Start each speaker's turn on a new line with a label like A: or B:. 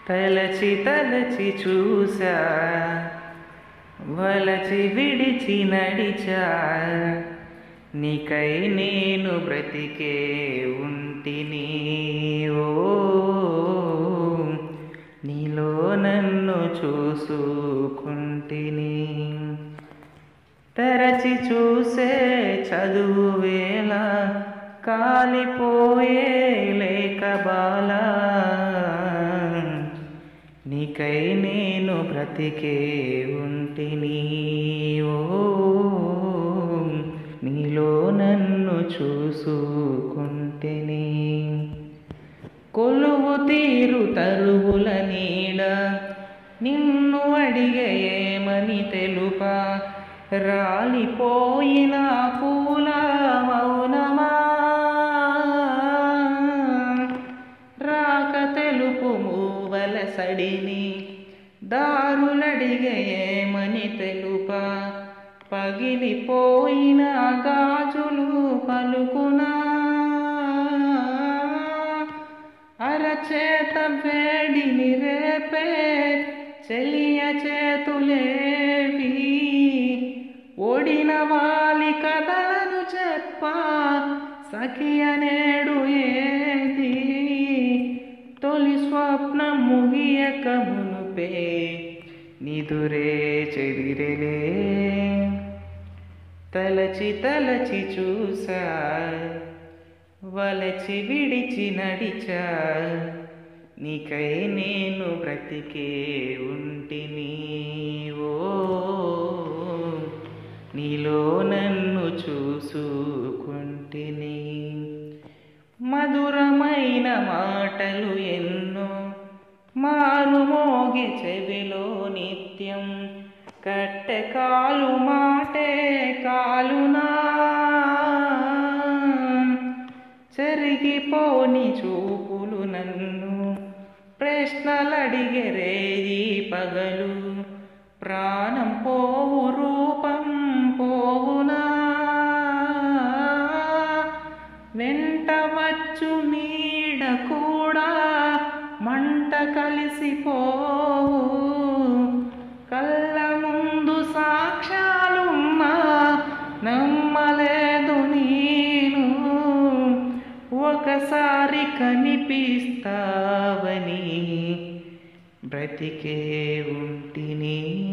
A: తలచి తలచి చూసా వలచి విడిచి నడిచా నీకై నేను బ్రతికే ఉంటిని ఓ నీలో నన్ను చూసుకుంటిని తెరచి చూసే చదువు వేళ కాలిపోయే లేక బాల నీకై నేను బ్రతికే ఉంటిని ఓ నీలో నన్ను చూసుకుంటిని కొలువు తీరు తరువుల నీడ నిన్ను అడిగే ఏమని తెలుపా రాలిపోయిన పూల మౌనమా రాక తెలుపు మూవల సడిని దారులడిగే ఏమని తెలుపా పగిలిపోయిన గాజులు పలుకునా అరచేత వేడిని రేపే చెలియ చేతులేవి ఓడిన వాలి కథలను చెప్పా సఖియ నేడు ఏది తొలి స్వప్నం ముగియక మునుపే నిదురే చెదిరెలే తలచి తలచి చూసా వలచి విడిచి నడిచా నీకై నేను బ్రతికే ఉంటిని ఓ నీలో నన్ను చూసుకుంటిని మధురమైన మాటలు ఎన్నో మారు మోగి చెవిలో నిత్యం కట్టె కాలు మాటే కాలునా చెరిగిపోని చూపులు నన్ను ప్రశ్నలడిగెరేది పగలు ప్రాణం పోవు రూపం పోవునా వెంట వచ్చు నీడ కూడా మంట కలిసిపోవు కళ్ళ ముందు సాక్ష్యాలున్నా నమ్మలేదు నేను ఒకసారి కనిపిస్తావని బ్రతికే ఉంటిని